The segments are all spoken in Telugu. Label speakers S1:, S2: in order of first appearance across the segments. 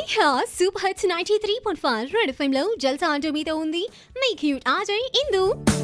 S1: హా super hits ninety three point five Red FM లో జల్సా అంటూ మీతో ఉంది మీ క్యూట్ ఆజయ్ ఇందు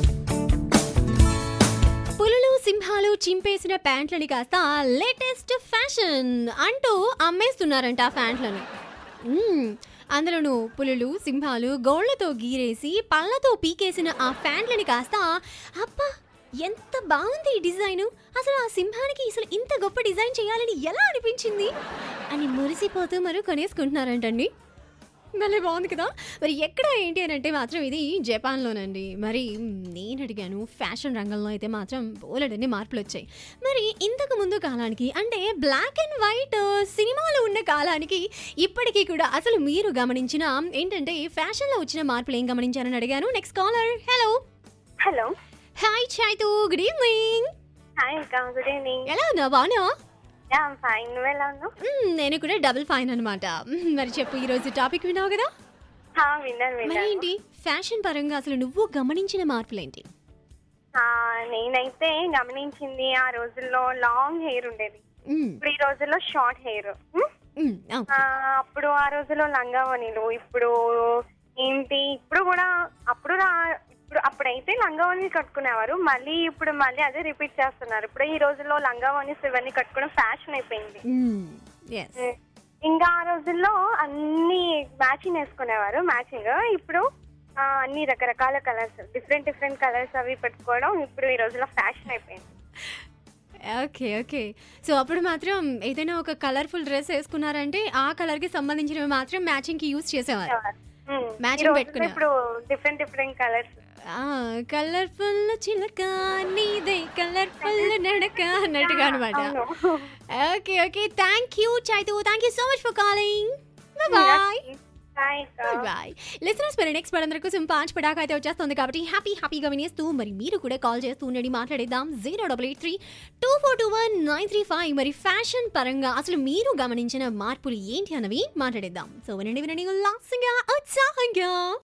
S1: పులులు సింహాలు చింపేసిన ప్యాంట్లని కాస్త లేటెస్ట్ ఫ్యాషన్ అంటూ అమ్మేస్తున్నారంట ఆ ప్యాంట్లని మ్మ్. అందులోనూ పులులు సింహాలు గోళ్లతో గీరేసి పళ్ళతో పీకేసిన ఆ ఫ్యాంట్లని కాస్త అబ్బా ఎంత బాగుంది ఈ డిజైన్ అసలు ఆ సింహానికి అసలు ఇంత గొప్ప డిజైన్ చేయాలని ఎలా అనిపించింది అని మురిసిపోతూ మరి కొనేసుకుంటున్నారంటండి భలే బాగుంది కదా మరి ఎక్కడ ఏంటి అని అంటే మాత్రం ఇది జపాన్లోనండి మరి నేను అడిగాను ఫ్యాషన్ రంగంలో అయితే మాత్రం బోలెడన్ని మార్పులు వచ్చాయి మరి ఇంతకు ముందు కాలానికి అంటే బ్లాక్ అండ్ వైట్ సినిమాలో ఉన్న కాలానికి ఇప్పటికీ కూడా అసలు మీరు గమనించిన ఏంటంటే ఫ్యాషన్లో వచ్చిన మార్పులు ఏం గమనించారని అడిగాను next caller hello
S2: hello
S1: hi Chaitu good evening
S2: hi అక్క గుడ్ ఈవినింగ్
S1: ఎలా ఉన్నావు బాగున్నా
S2: యా ఫైన్ నువ్వు ఎలా ఉన్నావు
S1: నేను కూడా డబుల్ ఫైన్ అనమాట మరి చెప్పు ఈరోజు టాపిక్ విన్నావు కదా
S2: హా, విన్నాను
S1: మరి
S2: విన్నాను
S1: ఏంటి ఫ్యాషన్ పరంగా అసలు నువ్వు గమనించిన మార్పులేంటి
S2: ఆ, నేనైతే గమనించింది ఆ రోజుల్లో లాంగ్ హెయిర్ ఉండేది
S1: మ్మ్.
S2: ఇప్పుడు ఈ రోజుల్లో షార్ట్ హెయిర్
S1: మ్మ్. ఓకే.
S2: అప్పుడు ఆ రోజుల్లో లంగావణిలు ఇప్పుడు ఏంటి ఇప్పుడు కూడా అప్పుడు రా- ఇప్పుడు అప్పుడైతే లంగావణి కట్టుకునేవారు మళ్ళీ ఇప్పుడు మళ్ళీ అదే రిపీట్ చేస్తున్నారు ఇప్పుడు ఈ రోజుల్లో లంగావణిస్ ఇవన్నీ కట్టుకోవడం ఫ్యాషన్ అయిపోయింది
S1: మ్మ్. Yes.
S2: ఇంకా ఆ రోజుల్లో అన్ని మ్యాచింగ్ వేసుకునేవారు మ్యాచింగ్ ఇప్పుడు ఆ, అన్ని రకరకాల కలర్స్ డిఫరెంట్ డిఫరెంట్ కలర్స్ అవి పెట్టుకోవడం ఇప్పుడు ఈ రోజుల్లో ఫ్యాషన్ అయిపోయింది
S1: ఓకే ఓకే సో అప్పుడు మాత్రం ఏదైనా ఒక కలర్ఫుల్ డ్రెస్ వేసుకున్నారంటే ఆ కలర్ కి సంబంధించినవి మాత్రం మ్యాచింగ్ కి యూజ్ చేసేవారు
S2: ఉమ్, ఈ
S1: Matching
S2: రోజుల్లో
S1: పెట్టుకునే-
S2: ఇప్పుడు డిఫరెంట్ డిఫరెంట్ కలర్స్
S1: కలర్ఫుల్ చిలక నీదే కలర్ఫుల్ నడక అన్నట్టుగా అనమాట okay okay thank you Chaitu thank you so much for calling bye
S2: bye
S1: bye listeners మరి నెక్స్ట్ పడందరి కోసం పాంచ్ పడాక అయితే వచ్చేస్తుంది కాబట్టి హ్యాపీ హ్యాపీగా వినేస్తూ మరి మీరు కూడా కాల్ చేస్తూ ఉండండి మాట్లాడేద్దాం zero double eight three two four two one nine three five మరి ఫ్యాషన్ పరంగా అసలు మీరు గమనించిన మార్పులు ఏంటి అన్నవి మాట్లాడేద్దాం సో వినండి వినండి ఉల్లాసంగా ఉత్సాహంగా